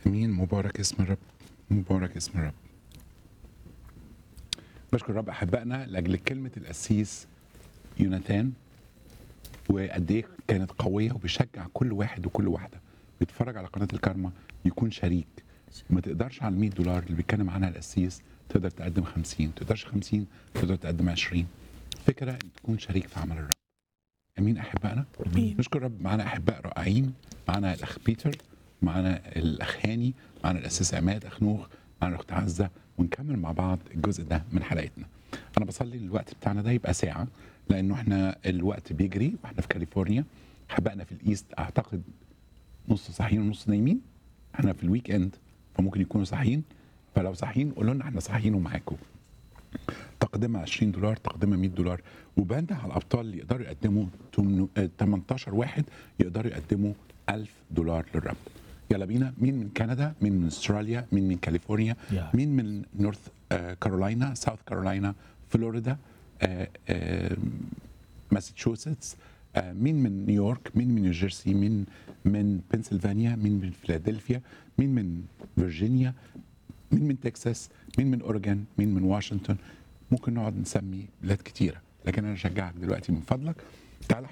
امين مبارك اسم الرب مبارك اسم الرب بشكر الرب احبائنا لاجل كلمه القسيس يوناتان وقد ايه كانت قويه وبيشجع كل واحد وكل واحده بيتفرج على قناه الكارما يكون شريك ما تقدرش على ال 100 دولار اللي بيتكلم عنها القسيس تقدر تقدم 50 ما تقدرش 50 تقدر تقدم 20 فكره ان تكون شريك في عمل الرب امين احبائنا امين نشكر رب معانا احباء رائعين معانا الاخ بيتر معانا الاخ هاني معانا الاساس عماد اخنوخ معانا الاخت عزه ونكمل مع بعض الجزء ده من حلقتنا انا بصلي الوقت بتاعنا ده يبقى ساعه لانه احنا الوقت بيجري واحنا في كاليفورنيا احبائنا في الايست اعتقد نص صاحيين ونص نايمين احنا في الويك اند فممكن يكونوا صاحيين فلو صاحيين قولوا لنا احنا صاحيين ومعاكم تقدمها 20 دولار تقدمها 100 دولار وبنده على الابطال اللي يقدروا يقدموا تمن- آه، 18 واحد يقدروا يقدموا 1000 دولار للرب يلا بينا مين من كندا مين من استراليا مين من كاليفورنيا يا. مين من نورث آه، كارولاينا ساوث كارولاينا فلوريدا آه، آه، ماساتشوستس آه، مين من نيويورك مين من نيوجيرسي مين من بنسلفانيا مين من فيلادلفيا مين من فيرجينيا مين من تكساس مين من اوريجون مين من واشنطن ممكن نقعد نسمي بلاد كتيره لكن انا اشجعك دلوقتي من فضلك تعال